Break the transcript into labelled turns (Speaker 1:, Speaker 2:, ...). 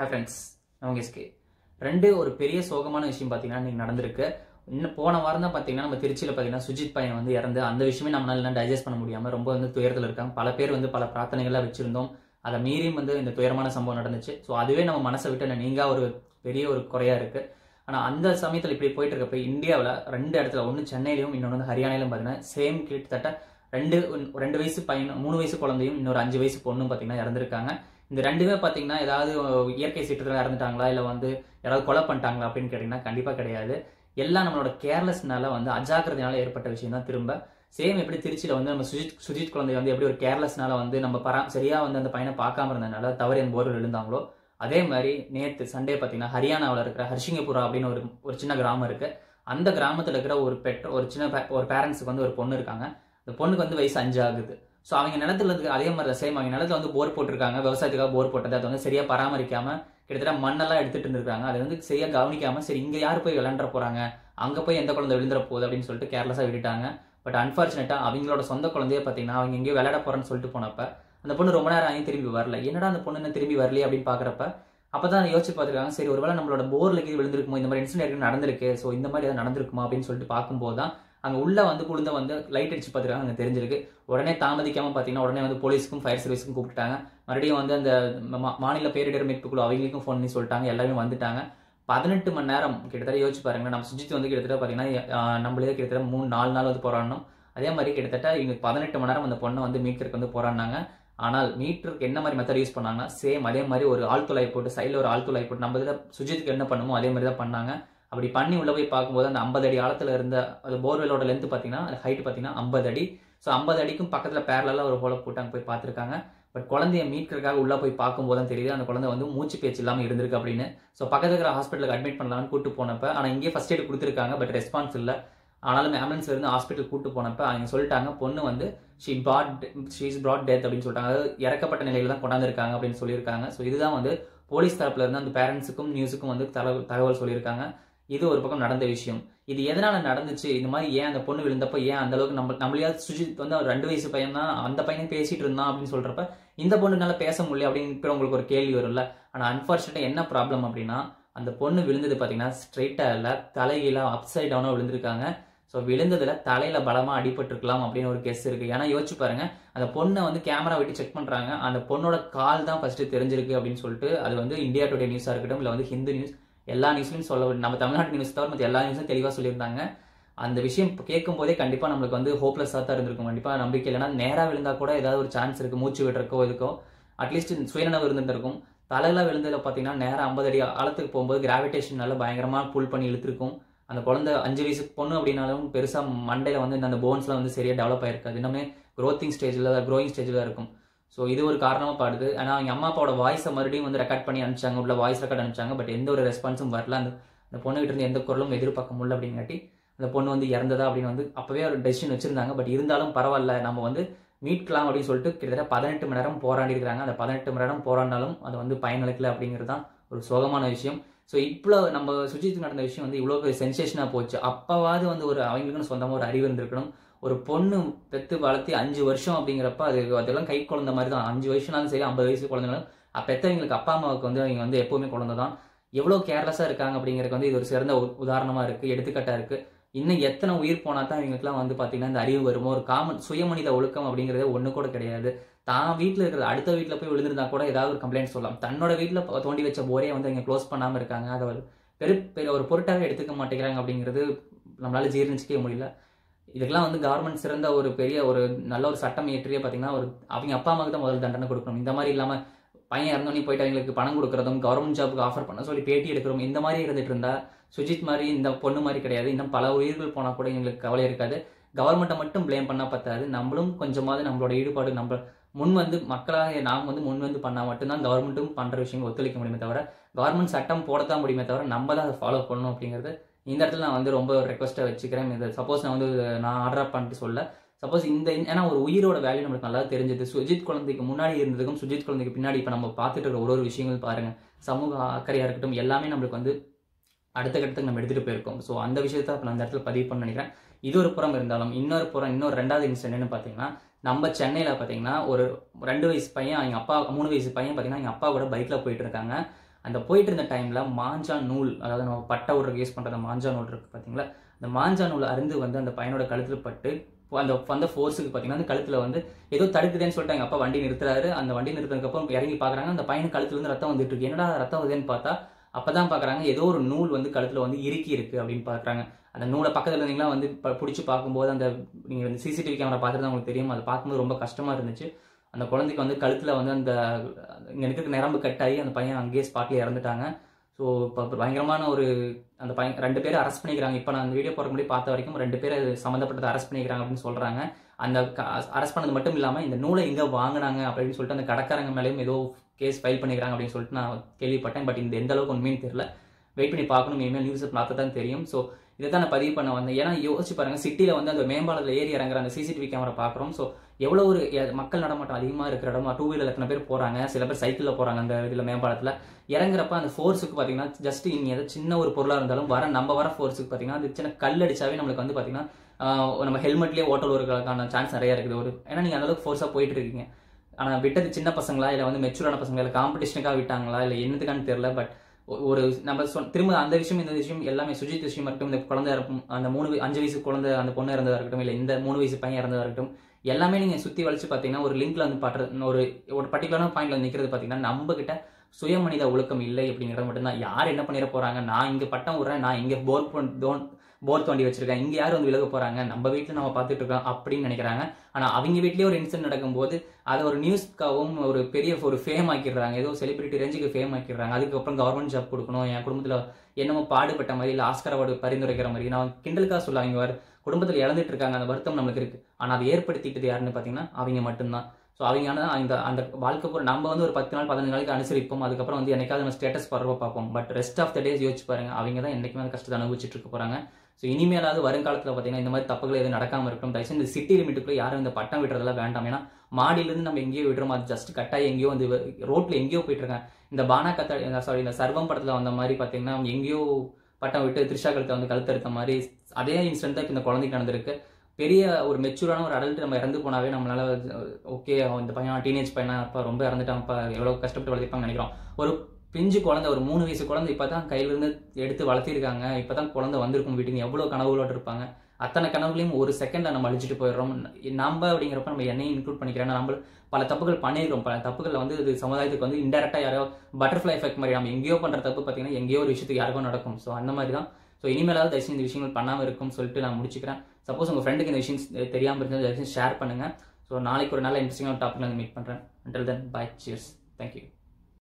Speaker 1: hi friends அவங்க SK ரெண்டு ஒரு பெரிய சோகமான விஷயம் பார்த்தீங்கன்னா இன்னைக்கு நடந்திருக்கு இன்னும் போன வாரம் தான் பார்த்தீங்கன்னா நம்ம திருச்சியில் பார்த்தீங்கன்னா சுஜித் பையன் வந்து இறந்து அந்த விஷயமே நம்மளால டைஜஸ்ட் பண்ண முடியாமல் ரொம்ப வந்து துயரத்தில் இருக்காங்க பல பேர் வந்து பல பிரார்த்தனைகள்லாம் வச்சிருந்தோம் அதை மீறியும் வந்து இந்த துயரமான சம்பவம் நடந்துச்சு ஸோ அதுவே நம்ம மனசை விட்டு நீங்க ஒரு பெரிய ஒரு குறையா இருக்கு ஆனால் அந்த சமயத்தில் இப்படி போயிட்டு இருக்கப்ப இந்தியாவில் ரெண்டு இடத்துல ஒன்று சென்னையிலையும் இன்னொன்று வந்து ஹரியானாலையும் பார்த்தீங்கன்னா சேம் கிட்டத்தட்ட ரெண்டு ரெண்டு வயசு பையன் மூணு வயசு குழந்தையும் இன்னொரு அஞ்சு வயசு பொண்ணும் பார்த்தீங்கன்னா இறந்துருக்காங்க இந்த ரெண்டுமே பார்த்தீங்கன்னா ஏதாவது இயற்கை சீற்றத்தில் இறந்துட்டாங்களா இல்லை வந்து யாராவது கொலை பண்ணிட்டாங்களா அப்படின்னு கேட்டிங்கன்னா கண்டிப்பாக கிடையாது எல்லாம் நம்மளோட கேர்லெஸ்னால வந்து அஜாக்கிரதையால ஏற்பட்ட விஷயம் தான் திரும்ப சேம் எப்படி திருச்சியில் வந்து நம்ம சுஜித் சுஜித் குழந்தை வந்து எப்படி ஒரு கேர்லெஸ்னால வந்து நம்ம பரா சரியா வந்து அந்த பையனை பார்க்காம இருந்ததுனால தவறு என் போரில் விழுந்தாங்களோ அதே மாதிரி நேற்று சண்டே பார்த்தீங்கன்னா ஹரியானாவில் இருக்கிற ஹர்ஷிங்கபுரா அப்படின்னு ஒரு ஒரு சின்ன கிராமம் இருக்கு அந்த கிராமத்தில் இருக்கிற ஒரு பெற்ற ஒரு சின்ன பே- ஒரு பேரண்ட்ஸுக்கு வந்து ஒரு பொண்ணு இருக்காங்க அந்த பொண்ணுக்கு வந்து வயசு அஞ்சு ஆகுது ஸோ அவங்க நிலத்துல இருக்கு அதே மாதிரி சேம் அவங்க நிலத்துல வந்து போர் போட்டிருக்காங்க விவசாயத்துக்காக போர் போட்டது அதை வந்து சரியா பராமரிக்காம கிட்டத்தட்ட மண்ணெல்லாம் எடுத்துட்டு இருந்திருக்காங்க அதை வந்து சரியா கவனிக்காம சரி இங்க யார் போய் விளையாண்டுற போறாங்க அங்க போய் எந்த குழந்தை விழுந்துற போகுது அப்படின்னு சொல்லிட்டு கேர்லெஸ்ஸா விட்டுட்டாங்க பட் அன்பார்ச்சுனேட்டா அவங்களோட சொந்த குழந்தைய பார்த்தீங்கன்னா அவங்க எங்கேயோ விளையாட போறேன்னு சொல்லிட்டு போனப்ப அந்த பொண்ணு ரொம்ப நேரம் ஆகி திரும்பி வரல என்னடா அந்த பொண்ணு இன்னும் திரும்பி வரலையே அப்படின்னு பாக்குறப்ப அப்பதான் யோசிச்சு பார்த்துருக்காங்க சரி ஒருவேளை நம்மளோட போர்ல கீழே விழுந்திருக்குமோ இந்த மாதிரி இன்சிடென்ட் ஏற்கனவே நடந்திருக்கு ஸோ இந்த மாதிரி ஏதாவது நடந்திருக்குமா அப்படின்னு சொல்லிட்டு பார்க்கும்போது தான் அங்க உள்ள வந்து குழுந்த வந்து லைட் அடிச்சு பார்த்துருக்காங்க அங்க தெரிஞ்சிருக்கு உடனே தாமதிக்காம பார்த்தீங்கன்னா உடனே வந்து போலீஸ்க்கும் ஃபயர் சர்வீஸ்க்கும் கூப்பிட்டாங்க மறுபடியும் வந்து அந்த மா- மாநில பேரிடர் மீட்பு குழு அவங்களுக்கும் ஃபோன் பண்ணி சொல்லிட்டாங்க எல்லாருமே வந்துட்டாங்க பதினெட்டு மணி நேரம் கிட்டத்தட்ட யோசிச்சு பாருங்க நம்ம சுஜித் வந்து கிட்டத்தட்ட பார்த்தீங்கன்னா ஆஹ், நம்மளே கிட்டத்தட்ட மூணு நாலு நாள் வந்து போராடணும் அதே மாதிரி கிட்டத்தட்ட இவங்க பதினெட்டு மணி நேரம் அந்த பொண்ணை வந்து மீட்கிறதுக்கு வந்து போராடினாங்க ஆனால் மீட்டருக்கு என்ன மாதிரி மெத்தட் யூஸ் பண்ணாங்கன்னா சேம் அதே மாதிரி ஒரு ஆழ்துளை போட்டு சைடில் ஒரு ஆழ்துளை போட்டு நம்ம இதில் சுஜித்துக்கு என்ன பண்ணுமோ அதே மாதிரி தான் பண்ணாங்க அப்படி பண்ணி உள்ள போய் பார்க்கும்போது அந்த ஐம்பது அடி ஆழத்துல இருந்த அந்த போர்வெலோட லென்த் பார்த்தீங்கன்னா அது ஹைட் பார்த்தீங்கன்னா ஐம்பது அடி ஸோ ஐம்பது அடிக்கும் பக்கத்தில் பேரலாக ஒரு ஹோலை போட்டு அங்கே போய் பார்த்துருக்காங்க பட் குழந்தைய மீட்கிறதுக்காக உள்ள போய் பார்க்கும்போது தான் தெரியுது அந்த குழந்தை வந்து மூச்சு பேச்சு இல்லாமல் இருந்திருக்கு அப்படின்னு ஸோ பக்கத்துல இருக்கிற ஹாஸ்பிட்டலுக்கு அட்மிட் பண்ணலாம்னு கூட்டு போனப்ப ஆனால் இங்கேயே ஃபர்ஸ்ட் எய்ட் கொடுத்துருக்காங்க பட் ரெஸ்பான்ஸ் இல்லை ஆனாலும் ஆம்புலன்ஸ்ல இருந்து ஹாஸ்பிட்டல் கூட்டு போனப்ப அவங்க சொல்லிட்டாங்க பொண்ணு வந்து she but she's brought dead அப்படின்னு சொல்லிட்டாங்க அதாவது இறக்கப்பட்ட நிலையில தான் கொண்டாந்துருக்காங்க அப்படின்னு சொல்லியிருக்காங்க ஸோ இதுதான் வந்து போலீஸ் தரப்புல இருந்து அந்த பேரண்ட்ஸுக்கும் நியூஸுக்கும் வந்து தகவல் தகவல் சொல்லியிருக்காங்க இது ஒரு பக்கம் நடந்த விஷயம் இது எதனால நடந்துச்சு இந்த மாதிரி ஏன் அந்த பொண்ணு விழுந்தப்ப ஏன் அந்த அளவுக்கு நம்ம நம்மளையாவது சுஜித் வந்து அவர் ரெண்டு வயசு பையன் தான் அந்த பையன் பேசிட்டு இருந்தான் அப்படின்னு சொல்றப்ப இந்த பொண்ணுனால பேச முடியல அப்படின்னு உங்களுக்கு ஒரு கேள்வி வரும்ல ஆனா அன்பார்ச்சுனேட்டா என்ன ப்ராப்ளம் அப்படின்னா அந்த பொண்ணு விழுந்தது பாத்தீங்கன்னா ஸ்ட்ரைட்டா இல்ல தலைகீழ அப்சைட் டவுனா விழுந்திருக்காங்க ஸோ விழுந்ததுல தலையில பலமா அடிபட்டிருக்கலாம் அப்படின்னு ஒரு கெஸ் இருக்கு ஏன்னா யோசிச்சு பாருங்க அந்த பொண்ணை வந்து கேமரா விட்டு செக் பண்றாங்க அந்த பொண்ணோட கால் தான் ஃபர்ஸ்ட் தெரிஞ்சிருக்கு அப்படின்னு சொல்லிட்டு அது வந்து இந்தியா டுடே நியூஸா இருக்கட்டும் இல்ல வந்து ஹிந்து நியூஸ் எல்லா நியூஸ்லையும் சொல்ல நம்ம தமிழ்நாட்டு நியூஸ் தவிர மற்ற எல்லா நியூஸும் தெளிவா சொல்லியிருந்தாங்க அந்த விஷயம் கேட்கும் போதே கண்டிப்பா நம்மளுக்கு வந்து ஹோப்லெஸ்ஸாக தான் இருந்திருக்கும் கண்டிப்பா நம்பிக்கை இல்லைன்னா நேரா விழுந்தா கூட ஏதாவது ஒரு சான்ஸ் இருக்கு மூச்சு விடுறக்கோ இதுக்கோ அட்லீஸ்ட் சுயநனவு இருந்துட்டு இருக்கும் தலையில விழுந்ததுல பாத்தீங்கன்னா நேரம் ஐம்பது அடி ஆழத்துக்கு போகும்போது கிராவிடேஷனால பயங்கரமா புல் பண்ணி இழுத்துருக்கும் அந்த குழந்தை அஞ்சு வயசு பொண்ணு அப்படின்னாலும் பெருசா மண்டையில வந்து அந்த போன்ஸ்லாம் வந்து சரியா டெவலப் ஆயிருக்காது இன்னுமே க்ரோத்திங் ஸ்டேஜ்ல க்ரோயிங் ஸ்டேஜ்ல இருக்கும் ஸோ இது ஒரு காரணமா பாடுது ஆனா அவங்க அம்மா அப்பாவோட வாய்ஸை மறுபடியும் வந்து ரெக்கார்ட் பண்ணி அனுப்பிச்சாங்க உள்ள வாய்ஸ் ரெக்கார்ட் அனுப்பிச்சாங்க பட் எந்த ஒரு ரெஸ்பான்ஸும் வரல அந்த அந்த பொண்ணுகிட்ட இருந்து எந்த குரலும் எதிர்பார்க்க முடியல அப்படிங்காட்டி அந்த பொண்ணு வந்து இறந்ததா அப்படின்னு வந்து அப்பவே ஒரு டெசிஷன் வச்சிருந்தாங்க பட் இருந்தாலும் பரவாயில்ல நம்ம வந்து மீட்கலாம் அப்படின்னு சொல்லிட்டு கிட்டத்தட்ட பதினெட்டு மணி நேரம் போராடி இருக்காங்க அந்த பதினெட்டு மணி நேரம் போராடினாலும் அது வந்து பயனளிக்கல அப்படிங்கிறது தான் ஒரு சோகமான விஷயம் ஸோ இப்போ நம்ம சுஜித்துக்கு நடந்த விஷயம் வந்து இவ்வளோ பெரிய சென்சேஷனாக போச்சு அப்பவாவது வந்து ஒரு அவங்களுக்குன்னு சொந்தமாக ஒரு அறிவு இருந்திருக்கணும் ஒரு பொண்ணு பெத்து வளர்த்தி அஞ்சு வருஷம் அப்படிங்கிறப்ப அது அதெல்லாம் கை குழந்த மாதிரி தான் அஞ்சு வயசுனாலும் சரி ஐம்பது வயசு குழந்தைனாலும் அப்ப பெத்தவங்களுக்கு அப்பா அம்மாவுக்கு வந்து அவங்க வந்து எப்பவுமே குழந்தை தான் எவ்வளோ கேர்லெஸ்ஸாக இருக்காங்க அப்படிங்கிறதுக்கு வந்து இது ஒரு சிறந்த உ- உதாரணமா இருக்கு எடுத்துக்காட்டா இருக்கு இன்னும் எத்தனை உயிர் போனா தான் இவங்களுக்குலாம் வந்து பாத்தீங்கன்னா இந்த அறிவு வருமோ ஒரு காமன் சுயமனித ஒழுக்கம் அப்படிங்கிறதே ஒண்ணு கூட கிடையாது தான் வீட்டில் இருக்கிற அடுத்த வீட்டில் போய் விழுந்திருந்தா கூட ஏதாவது ஒரு கம்ப்ளைண்ட் சொல்லலாம் தன்னோட வீட்டில் தோண்டி வச்ச போரே வந்து அவங்க க்ளோஸ் பண்ணாம இருக்காங்க அதை ஒரு பெரு பெரிய ஒரு பொருட்டாவே எடுத்துக்க மாட்டேங்கிறாங்க அப்படிங்கிறது நம்மளால ஜீரணிச்சிக்கவே முடியல இதுக்கெல்லாம் வந்து கவர்மெண்ட் சிறந்த ஒரு பெரிய ஒரு நல்ல ஒரு சட்டம் இயற்றியே பார்த்தீங்கன்னா ஒரு அவங்க அப்பா அம்மாவுக்கு தான் முதல் தண்டனை கொடுக்கணும் இந்த மாதிரி இல்லாம பையன் இறந்தோடனே போயிட்டு அவங்களுக்கு பணம் கொடுக்கறதும் கவர்மெண்ட் ஜாபுக்கு ஆஃபர் பண்ண சொல்லி பேட்டி எடுக்கிறோம் இந்த மாதிரி இருந்துட்டு இருந்தா சுஜித் மாதிரி இந்த பொண்ணு மாதிரி கிடையாது இன்னும் பல உயிர்கள் போனா கூட எங்களுக்கு கவலை இருக்காது கவர்மெண்ட்டை மட்டும் ப்ளேம் பண்ணா பத்தாது நம்மளும் கொஞ்சமாவது நம்மளோட ஈடுபாடு நம்ம முன் வந்து மக்களாக நாம் வந்து முன் வந்து பண்ணா மட்டும்தான் கவர்மெண்ட்டும் பண்ற விஷயங்கள் ஒத்துழைக்க முடியுமே தவிர கவர்மெண்ட் சட்டம் போடத்தான் முடியுமே தவிர நம்ம தான் அதை ஃபாலோ பண்ணணும் அப்படிங்கிறது இந்த இடத்துல நான் வந்து ரொம்ப ரெக்வஸ்ட்டாக வச்சுக்கிறேன் இது சப்போஸ் நான் வந்து நான் ஆர்டர் பண்ணிட்டு சொல்ல சப்போஸ் இந்த ஏன்னா ஒரு உயிரோட வேல்யூ நம்மளுக்கு நல்லா தெரிஞ்சது சுஜித் குழந்தைக்கு முன்னாடி இருந்ததுக்கும் சுஜித் குழந்தைக்கு பின்னாடி இப்போ நம்ம பார்த்துட்டு இருக்கிற ஒரு ஒரு விஷயங்கள் பாருங்க சமூக அக்கறையா இருக்கட்டும் எல்லாமே நம்மளுக்கு வந்து அடுத்த கட்டத்துக்கு நம்ம எடுத்துட்டு போயிருக்கோம் ஸோ அந்த விஷயத்த இப்போ நான் அந்த இடத்துல பதிவு பண்ண நினைக்கிறேன் இது ஒரு புறம் இருந்தாலும் இன்னொரு புறம் இன்னொரு ரெண்டாவது இன்சிடென்ட் என்னன்னு பார்த்தீங்கன்னா நம்ம சென்னையில் பார்த்தீங்கன்னா ஒரு ரெண்டு வயசு பையன் அவங்க அப்பா மூணு வயசு பையன் பார்த்தீங்கன்னா எங்கள் அப்பா கூட பைக்கில் போயிட்டு இருக்காங்க அந்த போயிட்டு இருந்த டைமில் மாஞ்சா நூல் அதாவது நம்ம பட்டை விடுறதுக்கு யூஸ் பண்ணுற அந்த மாஞ்சா நூல் இருக்குது பார்த்தீங்களா அந்த மாஞ்சா நூல் அருந்து வந்து அந்த பையனோட கழுத்தில் பட்டு அந்த அந்த ஃபோர்ஸுக்கு பார்த்தீங்கன்னா அந்த கழுத்தில் வந்து ஏதோ தடுக்குதுன்னு சொல்லிட்டு எங்கள் அப்பா வண்டி நிறுத்துறாரு அந்த வண்டி நிறுத்தினதுக்கப்புறம் இறங்கி பார்க்குறாங்க அந்த பையன் கழுத்துல இருந்து ரத்தம் வந்துட்டு இருக்கு என்னடா ரத்தம் வருதுன்னு பார்த்தா அப்பதான் பார்க்குறாங்க ஏதோ ஒரு நூல் வந்து கழுத்தில் வந்து இறுக்கி இருக்கு அப்படின்னு பார்க்குறாங்க அந்த நூலை பக்கத்தில் இருந்தீங்களா வந்து ப- பிடிச்சி பார்க்கும்போது அந்த நீங்கள் வந்து சிசிடிவி கேமரா பார்த்துட்டு உங்களுக்கு தெரியும் அதை பார்க்கும்போது ரொம்ப கஷ்டமாக இருந்துச்சு அந்த குழந்தைக்கு வந்து கழுத்தில் வந்து அந்த இங்கே இருக்கிற நரம்பு கட்டாகி அந்த பையன் அங்கேயே ஸ்பாட்லேயே இறந்துட்டாங்க ஸோ இப்போ பயங்கரமான ஒரு அந்த பையன் ரெண்டு பேரும் அரெஸ்ட் பண்ணிக்கிறாங்க இப்போ நான் அந்த வீடியோ போகிற முன்னாடி பார்த்த வரைக்கும் ரெண்டு பேர் சம்மந்தப்பட்டதை அரெஸ்ட் பண்ணிக்கிறாங்க அப்படின்னு சொல்கிறாங்க அந்த அரெஸ்ட் பண்ணது மட்டும் இல்லாமல் இந்த நூலை எங்கே வாங்கினாங்க அப்படின்னு சொல்லிட்டு அந்த கடைக்காரங்க மேலேயும் ஏதோ கேஸ் ஃபைல் பண்ணிக்கிறாங்க அப்படின்னு சொல்லிட்டு நான் கேள்விப்பட்டேன் பட் இந்த எந்த அளவுக்கு உண்மைன்னு தெரியல வெயிட் பண்ணி பார்க்கணும் இனிமேல் நியூஸை பார்த்தா தான் தெரியும் ஸோ இதை தான் நான் பதிவு பண்ண வந்தேன் ஏன்னா யோசிச்சு பாருங்க சிட்டியில் வந்து அந்த மேம்பாலத்தில் ஏறி இறங்குற அந்த சிசிடிவி கேமரா பார்க்குறோம் ஸோ எவ்வளோ ஒரு எ- மக்கள் நடமாட்டம் அதிகமாக இருக்கிற இடமா டூ வீலர் எத்தனை பேர் போகிறாங்க சில பேர் சைக்கிளில் போகிறாங்க அந்த இதில் மேம்பாலத்தில் இறங்குறப்ப அந்த ஃபோர்ஸுக்கு பார்த்தீங்கன்னா ஜஸ்ட் இனி ஏதாவது சின்ன ஒரு பொருளாக இருந்தாலும் வர நம்ம வர ஃபோர்ஸுக்கு பார்த்தீங்கன்னா அது சின்ன கல் அடிச்சாவே நம்மளுக்கு வந்து பார்த்தீங்கன்னா ஆஹ் நம்ம ஹெல்மெட்லேயே ஓட்டல் வருவதற்கான சான்ஸ் நிறைய இருக்குது ஒரு ஏன்னா நீங்கள் அந்தளவுக்கு ஃபோர்ஸாக போயிட்டு இருக்கீங்க ஆனால் விட்டது சின்ன பசங்களா இல்லை வந்து மெச்சூரான பசங்களா இல்லை காம்படிஷனுக்காக விட்டாங்களா இல்லை என்னத்துக்கான்னு தெரியல பட் ஒரு நம்ம சொன்ன திரும்ப அந்த விஷயம் இந்த விஷயம் எல்லாமே சுஜித் விஷயம் இருக்கட்டும் இந்த குழந்தை இறப்பும் அந்த மூணு வய- அஞ்சு வயசு குழந்தை அந்த பொண்ணு இறந்ததா இருக்கட்டும் இல்லை இந்த மூணு வயசு பையன் இறந்ததா இருக்கட்டும் எல்லாமே நீங்க சுத்தி வளைச்சு பார்த்தீங்கன்னா ஒரு லிங்க்ல வந்து பாட்டுறது ஒரு ஒரு பர்டிகுலரான பாயிண்ட்ல நிக்கிறது பார்த்தீங்கன்னா நம்ம கிட்ட சுய மனித ஒழுக்கம் இல்லை அப்படிங்கிறது மட்டும்தான் யார் என்ன பண்ணிட போறாங்க நான் இங்க பட்டம் விடுறேன் நான் இங்க போர் தோன் போர் தோண்டி வச்சிருக்கேன் இங்க யார் வந்து விலக போறாங்க நம்ம வீட்டுல நம்ம பார்த்துட்டு இருக்கோம் அப்படின்னு நினைக்கிறாங்க ஆனா அவங்க வீட்லயே ஒரு இன்சிடென்ட் நடக்கும்போது அதை ஒரு நியூஸ்க்காகவும் ஒரு பெரிய ஒரு ஃபேம் ஆக்கிடுறாங்க ஏதோ செலிபிரிட்டி ரேஞ்சுக்கு ஃபேம் ஆக்கிடுறாங்க அதுக்கப்புறம் கவர்மெண்ட் ஜாப் கொடுக்கணும் என் குடும்பத்துல என்னமோ பாடுபட்ட மாதிரி இல்லை ஆஸ்கர் அவார்டு பரிந்துரைக்கிற மாதிரி நான் கிண்டலுக்காக சொல்ல அவங்க வர குடும்பத்தில் இழந்துட்டு இருக்காங்க அந்த வருத்தம் நம்மளுக்கு இருக்கு ஆனா அதை ஏற்படுத்திட்டது யாருன்னு பார்த்தீங்கன்னா அவங்க மட்டும்தான் ஸோ அவங்க ஆனா அந்த அந்த வாழ்க்கை பூரா நம்ம வந்து ஒரு பத்து நாள் பதினஞ்சு நாளைக்கு அனுசரிப்போம் அதுக்கப்புறம் வந்து என்னைக்காவது நம்ம ஸ்டேட்டஸ் பரவ பார்ப்போம் but rest of the days யோசிச்சு பாருங்க அவங்க தான் என்னைக்குமே அந்த கஷ்டத்தை அனுபவிச்சுட்டு இருக்க போறாங்க ஸோ இனிமேலாவது வருங்காலத்தில் பார்த்தீங்கன்னா இந்த மாதிரி தப்புகள் எதுவும் நடக்காம இருக்கட்டும் தயவுசெய்து இந்த சிட்டி லிமிட்டுக்குள்ள யாரும் இந்த பட்டம் விடுறதெல்லாம் வேண்டாம் ஏன்னா மாடியிலிருந்து நம்ம எங்கேயோ விடுறோம் அது ஜஸ்ட் கட்டாயி எங்கேயோ வந்து ரோட்ல எங்கேயோ போயிட்டு இருக்காங்க இந்த பானா கத்தா சாரி இந்த சர்வம் படத்துல வந்த மாதிரி பார்த்தீங்கன்னா அவங்க எங்கேயோ பட்டம் விட்டு த்ரிஷா கழுத்தை வந்து கழுத்தறுத்த மாதிரி அதே இன்சிடென்ட் தான் இப்ப இந்த குழந்தைக்கு நடந்திருக்கு பெரிய ஒரு மெச்சூரான ஒரு அடல்ட் நம்ம இறந்து போனாவே நம்மளால ஓகே இந்த பையன் டீனேஜ் பையனா அப்பா ரொம்ப இறந்துட்டான்ப்பா எவ்வளவு கஷ்டப்பட்டு வளர்த்திருப்பாங்கன்னு நினைக்கிறோம் ஒரு பிஞ்சு குழந்தை ஒரு மூணு வயசு குழந்தை இப்பதான் கையில இருந்து எடுத்து வளர்த்திருக்காங்க இப்பதான் குழந்தை வந்திருக்கும் வீட்டுக்கு எவ்வளவு கனவுகளோட இருப்பாங்க அத்தனை கனவுகளையும் ஒரு செகண்ட்ல நம்ம அழிச்சிட்டு போயிடுறோம் நம்ம அப்படிங்கிறப்ப நம்ம என்னையும் இன்க்ளூட் பண்ணிக்கிறோம் ஏன்னா நம்ம பல தப்புகள் பண்ணியிருக்கோம் பல தப்புகள் வந்து இது சமுதாயத்துக்கு வந்து இன்டெரக்டா யாரோ பட்டர்ஃப்ளை எஃபெக்ட் மாதிரி நம்ம எங்கேயோ பண்ற தப்பு பார்த்தீங்கன்னா எங்கேயோ ஒரு விஷயத்துக்கு யாருக்கும் நடக்கும் ஸோ அந்த மாதிரி தான் ஸோ இனிமேலாவது தயவுசெய்து இந்த விஷயங்கள் பண்ணாமல் இருக்கும்னு சொல்லிட்டு நான் முடிச்சுக்கிறேன் சப்போஸ் உங்கள் ஃப்ரெண்டுக்கு இந்த விஷயம் தெரியாமல் இருந்தால் தயவுசெய்து ஷேர் பண்ணுங்க ஸோ நாளைக்கு ஒரு நல்ல இன்ட்ரெஸ்டிங்கான டாப்பில் மீட் பண்ணுறேன் until then bye cheers thank you